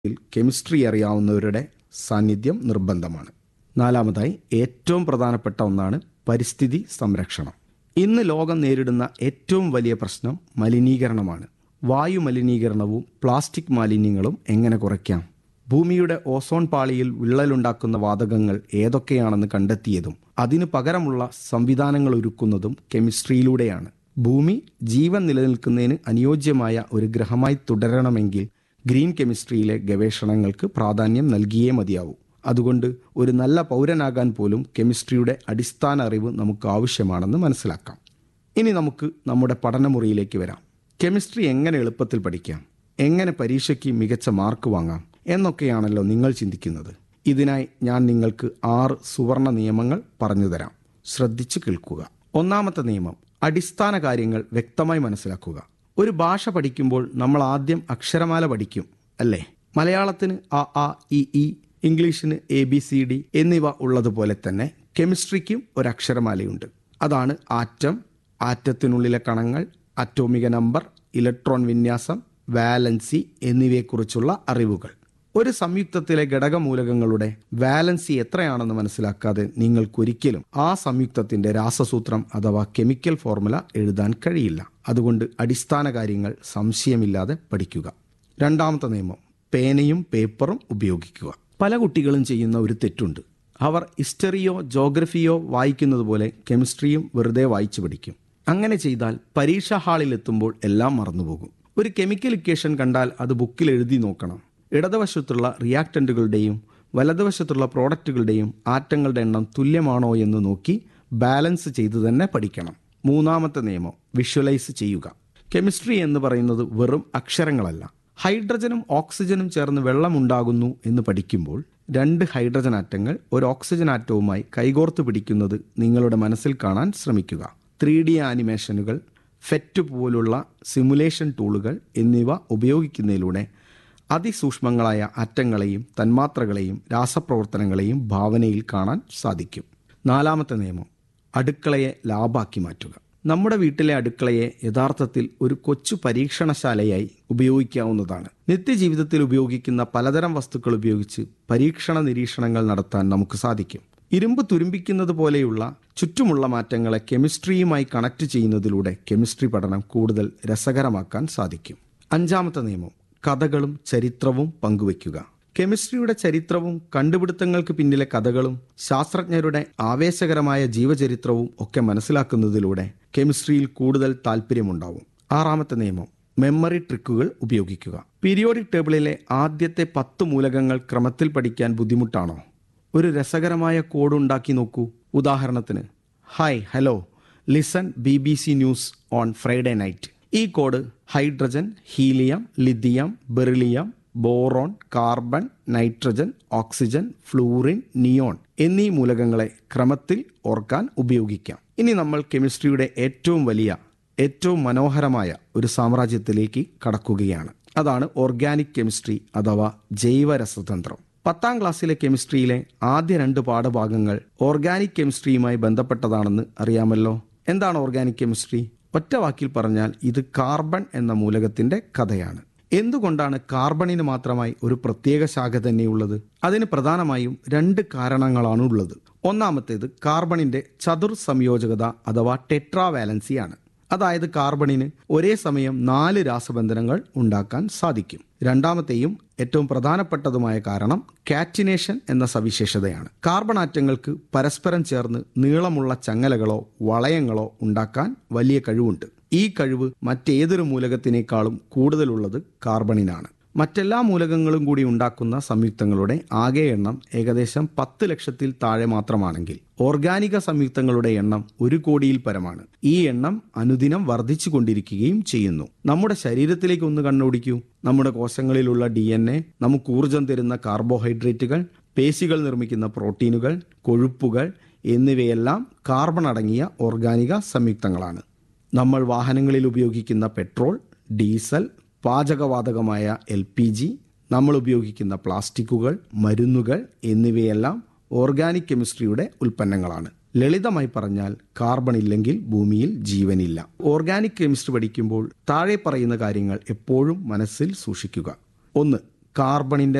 ിൽ കെമിസ്ട്രി അറിയാവുന്നവരുടെ സാന്നിധ്യം നിർബന്ധമാണ് നാലാമതായി ഏറ്റവും പ്രധാനപ്പെട്ട ഒന്നാണ് പരിസ്ഥിതി സംരക്ഷണം ഇന്ന് ലോകം നേരിടുന്ന ഏറ്റവും വലിയ പ്രശ്നം മലിനീകരണമാണ് വായു മലിനീകരണവും പ്ലാസ്റ്റിക് മാലിന്യങ്ങളും എങ്ങനെ കുറയ്ക്കാം ഭൂമിയുടെ ഓസോൺ പാളിയിൽ വിള്ളലുണ്ടാക്കുന്ന വാതകങ്ങൾ ഏതൊക്കെയാണെന്ന് കണ്ടെത്തിയതും അതിനു പകരമുള്ള സംവിധാനങ്ങൾ ഒരുക്കുന്നതും കെമിസ്ട്രിയിലൂടെയാണ് ഭൂമി ജീവൻ നിലനിൽക്കുന്നതിന് അനുയോജ്യമായ ഒരു ഗ്രഹമായി തുടരണമെങ്കിൽ ഗ്രീൻ കെമിസ്ട്രിയിലെ ഗവേഷണങ്ങൾക്ക് പ്രാധാന്യം നൽകിയേ മതിയാവൂ അതുകൊണ്ട് ഒരു നല്ല പൗരനാകാൻ പോലും കെമിസ്ട്രിയുടെ അടിസ്ഥാന അറിവ് നമുക്ക് ആവശ്യമാണെന്ന് മനസ്സിലാക്കാം ഇനി നമുക്ക് നമ്മുടെ പഠനമുറിയിലേക്ക് വരാം കെമിസ്ട്രി എങ്ങനെ എളുപ്പത്തിൽ പഠിക്കാം എങ്ങനെ പരീക്ഷയ്ക്ക് മികച്ച മാർക്ക് വാങ്ങാം എന്നൊക്കെയാണല്ലോ നിങ്ങൾ ചിന്തിക്കുന്നത് ഇതിനായി ഞാൻ നിങ്ങൾക്ക് ആറ് സുവർണ നിയമങ്ങൾ പറഞ്ഞു തരാം ശ്രദ്ധിച്ചു കേൾക്കുക ഒന്നാമത്തെ നിയമം അടിസ്ഥാന കാര്യങ്ങൾ വ്യക്തമായി മനസ്സിലാക്കുക ഒരു ഭാഷ പഠിക്കുമ്പോൾ നമ്മൾ ആദ്യം അക്ഷരമാല പഠിക്കും അല്ലേ മലയാളത്തിന് അ ആ ഇ ഈ ഇംഗ്ലീഷിന് എ ബി സി ഡി എന്നിവ ഉള്ളതുപോലെ തന്നെ കെമിസ്ട്രിക്കും ഒരു അക്ഷരമാലയുണ്ട് അതാണ് ആറ്റം ആറ്റത്തിനുള്ളിലെ കണങ്ങൾ അറ്റോമിക നമ്പർ ഇലക്ട്രോൺ വിന്യാസം വാലൻസി എന്നിവയെക്കുറിച്ചുള്ള അറിവുകൾ ഒരു സംയുക്തത്തിലെ ഘടകമൂലകങ്ങളുടെ വാലൻസി എത്രയാണെന്ന് മനസ്സിലാക്കാതെ നിങ്ങൾക്കൊരിക്കലും ആ സംയുക്തത്തിന്റെ രാസസൂത്രം അഥവാ കെമിക്കൽ ഫോർമുല എഴുതാൻ കഴിയില്ല അതുകൊണ്ട് അടിസ്ഥാന കാര്യങ്ങൾ സംശയമില്ലാതെ പഠിക്കുക രണ്ടാമത്തെ നിയമം പേനയും പേപ്പറും ഉപയോഗിക്കുക പല കുട്ടികളും ചെയ്യുന്ന ഒരു തെറ്റുണ്ട് അവർ ഹിസ്റ്ററിയോ ജോഗ്രഫിയോ വായിക്കുന്നത് പോലെ കെമിസ്ട്രിയും വെറുതെ വായിച്ചു പഠിക്കും അങ്ങനെ ചെയ്താൽ പരീക്ഷാ ഹാളിൽ എത്തുമ്പോൾ എല്ലാം മറന്നുപോകും ഒരു കെമിക്കൽ ഇക്വേഷൻ കണ്ടാൽ അത് ബുക്കിൽ എഴുതി നോക്കണം ഇടതുവശത്തുള്ള റിയാക്ടന്റുകളുടെയും വലതുവശത്തുള്ള പ്രോഡക്റ്റുകളുടെയും ആറ്റങ്ങളുടെ എണ്ണം തുല്യമാണോ എന്ന് നോക്കി ബാലൻസ് ചെയ്തു തന്നെ പഠിക്കണം മൂന്നാമത്തെ നിയമം വിഷ്വലൈസ് ചെയ്യുക കെമിസ്ട്രി എന്ന് പറയുന്നത് വെറും അക്ഷരങ്ങളല്ല ഹൈഡ്രജനും ഓക്സിജനും ചേർന്ന് വെള്ളമുണ്ടാകുന്നു എന്ന് പഠിക്കുമ്പോൾ രണ്ട് ഹൈഡ്രജൻ ആറ്റങ്ങൾ ഒരു ഓക്സിജൻ ആറ്റവുമായി കൈകോർത്ത് പിടിക്കുന്നത് നിങ്ങളുടെ മനസ്സിൽ കാണാൻ ശ്രമിക്കുക ത്രീ ഡി ആനിമേഷനുകൾ ഫെറ്റ് പോലുള്ള സിമുലേഷൻ ടൂളുകൾ എന്നിവ ഉപയോഗിക്കുന്നതിലൂടെ അതിസൂക്ഷ്മങ്ങളായ ആറ്റങ്ങളെയും തന്മാത്രകളെയും രാസപ്രവർത്തനങ്ങളെയും ഭാവനയിൽ കാണാൻ സാധിക്കും നാലാമത്തെ നിയമം അടുക്കളയെ ലാഭാക്കി മാറ്റുക നമ്മുടെ വീട്ടിലെ അടുക്കളയെ യഥാർത്ഥത്തിൽ ഒരു കൊച്ചു പരീക്ഷണശാലയായി ഉപയോഗിക്കാവുന്നതാണ് നിത്യജീവിതത്തിൽ ഉപയോഗിക്കുന്ന പലതരം വസ്തുക്കൾ ഉപയോഗിച്ച് പരീക്ഷണ നിരീക്ഷണങ്ങൾ നടത്താൻ നമുക്ക് സാധിക്കും ഇരുമ്പ് തുരുമ്പിക്കുന്നത് പോലെയുള്ള ചുറ്റുമുള്ള മാറ്റങ്ങളെ കെമിസ്ട്രിയുമായി കണക്ട് ചെയ്യുന്നതിലൂടെ കെമിസ്ട്രി പഠനം കൂടുതൽ രസകരമാക്കാൻ സാധിക്കും അഞ്ചാമത്തെ നിയമം കഥകളും ചരിത്രവും പങ്കുവയ്ക്കുക കെമിസ്ട്രിയുടെ ചരിത്രവും കണ്ടുപിടുത്തങ്ങൾക്ക് പിന്നിലെ കഥകളും ശാസ്ത്രജ്ഞരുടെ ആവേശകരമായ ജീവചരിത്രവും ഒക്കെ മനസ്സിലാക്കുന്നതിലൂടെ കെമിസ്ട്രിയിൽ കൂടുതൽ താല്പര്യമുണ്ടാവും ആറാമത്തെ നിയമം മെമ്മറി ട്രിക്കുകൾ ഉപയോഗിക്കുക പീരിയോഡിക് ടേബിളിലെ ആദ്യത്തെ പത്ത് മൂലകങ്ങൾ ക്രമത്തിൽ പഠിക്കാൻ ബുദ്ധിമുട്ടാണോ ഒരു രസകരമായ കോഡ് ഉണ്ടാക്കി നോക്കൂ ഉദാഹരണത്തിന് hi hello listen B B C news on Friday night ഈ code hydrogen helium lithium beryllium boron carbon nitrogen oxygen fluorine neon എന്നീ മൂലകങ്ങളെ ക്രമത്തിൽ ഓർക്കാൻ ഉപയോഗിക്കാം ഇനി നമ്മൾ കെമിസ്ട്രിയുടെ ഏറ്റവും വലിയ ഏറ്റവും മനോഹരമായ ഒരു സാമ്രാജ്യത്തിലേക്ക് കടക്കുകയാണ് അതാണ് ഓർഗാനിക് കെമിസ്ട്രി അഥവാ ജൈവരസതന്ത്രം പത്താം ക്ലാസ്സിലെ കെമിസ്ട്രിയിലെ ആദ്യ രണ്ട് പാഠഭാഗങ്ങൾ ഓർഗാനിക് കെമിസ്ട്രിയുമായി ബന്ധപ്പെട്ടതാണെന്ന് അറിയാമല്ലോ എന്താണ് ഓർഗാനിക് കെമിസ്ട്രി ഒറ്റ വാക്കിൽ പറഞ്ഞാൽ ഇത് കാർബൺ എന്ന മൂലകത്തിന്റെ കഥയാണ് എന്തുകൊണ്ടാണ് കാർബണിന് മാത്രമായി ഒരു പ്രത്യേക ശാഖ തന്നെയുള്ളത് അതിന് പ്രധാനമായും രണ്ട് കാരണങ്ങളാണ് ഉള്ളത് ഒന്നാമത്തേത് കാർബണിന്റെ ചതുർ സംയോജകത അഥവാ ടെട്രാവാലൻസിയാണ് അതായത് കാർബണിന് ഒരേ സമയം നാല് രാസബന്ധനങ്ങൾ ഉണ്ടാക്കാൻ സാധിക്കും രണ്ടാമത്തെയും ഏറ്റവും പ്രധാനപ്പെട്ടതുമായ കാരണം കാറ്റിനേഷൻ എന്ന സവിശേഷതയാണ് കാർബൺ ആറ്റങ്ങൾക്ക് പരസ്പരം ചേർന്ന് നീളമുള്ള ചങ്ങലകളോ വളയങ്ങളോ ഉണ്ടാക്കാൻ വലിയ കഴിവുണ്ട് ഈ കഴിവ് മറ്റേതൊരു മൂലകത്തിനേക്കാളും കൂടുതലുള്ളത് കാർബണിനാണ് മറ്റെല്ലാ മൂലകങ്ങളും കൂടി ഉണ്ടാക്കുന്ന സംയുക്തങ്ങളുടെ ആകെ എണ്ണം ഏകദേശം പത്ത് ലക്ഷത്തിൽ താഴെ മാത്രമാണെങ്കിൽ ഓർഗാനിക സംയുക്തങ്ങളുടെ എണ്ണം ഒരു കോടിയിൽ പരമാണ് ഈ എണ്ണം അനുദിനം വർദ്ധിച്ചു കൊണ്ടിരിക്കുകയും ചെയ്യുന്നു നമ്മുടെ ശരീരത്തിലേക്ക് ഒന്ന് കണ്ണോടിക്കൂ നമ്മുടെ കോശങ്ങളിലുള്ള ഡി എൻ എ നമുക്ക് ഊർജം തരുന്ന കാർബോഹൈഡ്രേറ്റുകൾ പേശികൾ നിർമ്മിക്കുന്ന പ്രോട്ടീനുകൾ കൊഴുപ്പുകൾ എന്നിവയെല്ലാം കാർബൺ അടങ്ങിയ ഓർഗാനിക സംയുക്തങ്ങളാണ് നമ്മൾ വാഹനങ്ങളിൽ ഉപയോഗിക്കുന്ന പെട്രോൾ ഡീസൽ പാചകവാതകമായ എൽ പി ജി നമ്മൾ ഉപയോഗിക്കുന്ന പ്ലാസ്റ്റിക്കുകൾ മരുന്നുകൾ എന്നിവയെല്ലാം ഓർഗാനിക് കെമിസ്ട്രിയുടെ ഉൽപ്പന്നങ്ങളാണ് ലളിതമായി പറഞ്ഞാൽ കാർബൺ ഇല്ലെങ്കിൽ ഭൂമിയിൽ ജീവനില്ല ഓർഗാനിക് കെമിസ്ട്രി പഠിക്കുമ്പോൾ താഴെ പറയുന്ന കാര്യങ്ങൾ എപ്പോഴും മനസ്സിൽ സൂക്ഷിക്കുക ഒന്ന് കാർബണിന്റെ